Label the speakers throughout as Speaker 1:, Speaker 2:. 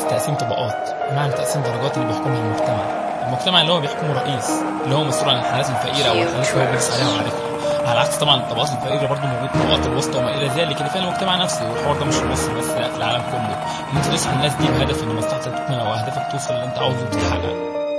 Speaker 1: تقسيم طبقات بمعنى تقسيم درجات اللي بيحكمها المجتمع المجتمع اللي هو بيحكمه رئيس اللي هو مسؤول عن الحالات الفقيره او الحالات اللي هو بيرس عليها وعارفها على عكس طبعا الطبقات الفقيره برضه موجود الطبقات الوسطى وما الى ذلك اللي فيها المجتمع نفسه والحوار ده مش في مصر بس لا في العالم كله ان انت تصحى الناس دي بهدف ان مصلحتك تكمل او اهدافك توصل اللي انت عاوزه وتتحقق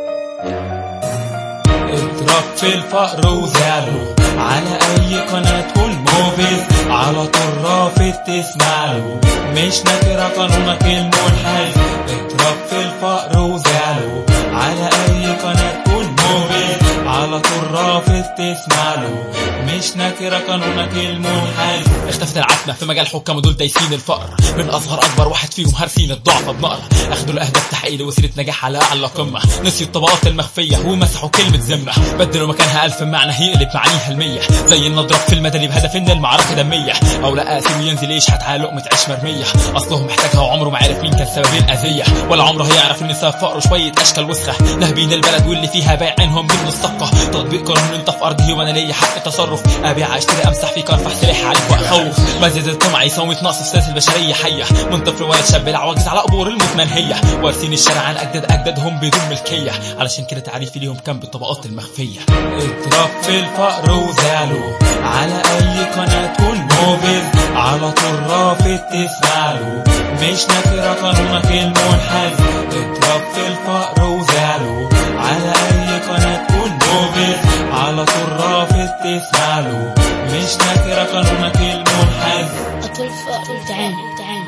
Speaker 1: اضرب في الفقر وزعله على اي قناة والموفيز على طول رافض تسمع له مش نكرة قانونك المنحاز اضرب في الفقر وزعله على اي قناة والموفيز على طول رافض تسمع له مش نكرة قانونك المنحاز اختفت العتمة في مجال حكام دول دايسين الفقر من اصغر اكبر واحد فيهم هارسين الضعف بنقر اخدوا الاهداف تحقيق وسيله نجاح على اعلى قمه نسيوا الطبقات المخفيه ومسحوا كلمه ذمه بدلوا مكانها الف معنى يقلب معانيها المية زي النضرب في المدني بهدف ان المعركه دميه او لا قاسم ينزل يشحت على لقمه عيش مرميه اصله محتاجها وعمره ما عرف مين كان سبب الاذيه ولا عمره هيعرف ان سبب فقره شويه اشكال وسخه نهبين البلد واللي فيها بايعينهم ضمن الصفقه تطبيق قانون انت في ارضي وانا ليا حق تصرف ابيع اشتري امسح فيك ارفع سلاح عليك واخوف مزيد الطمع يسوي نقص في سلاسل البشريه حيه من طفل ولد شاب العواجز على قبور الموت منهيه وارثين الشارع عن اجداد اجدادهم بدون ملكيه علشان كده تعريفي ليهم كان بالطبقات المخفيه اضرب في الفقر وزعله على اي قناه والموبل على طول رافض تسمع له مش نكره قانونك المنحاز اضرب في الفقر وزعله على اي قناه والموبل على طول رافض تسمع له مش نكره قانونك المنحاز
Speaker 2: أطول فقر تعاني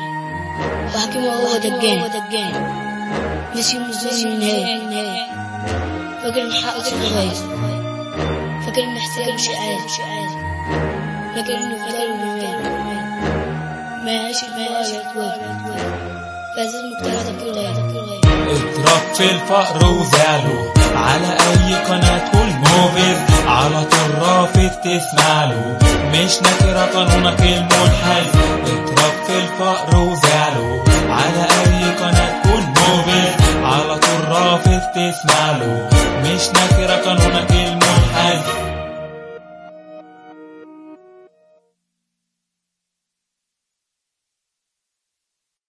Speaker 2: وحكيمه هو دجان نسي مزون النهاية فاكر إن حقه الغاية فاكر إن احتياجه شيء عادي فاكر إنه فاكر إنه مات ما يعيش البقاء يتوالي فهذا المجتمع تفكير غاية
Speaker 1: اضرب في الفقر وزعله على اي قناة والموبل على طول رافض تسمع له مش نكرة قانونك المنحاز اضرب في الفقر وزعله على اي قناة والموبل على طول رافض تسمع له مش نكرة قانونك المنحاز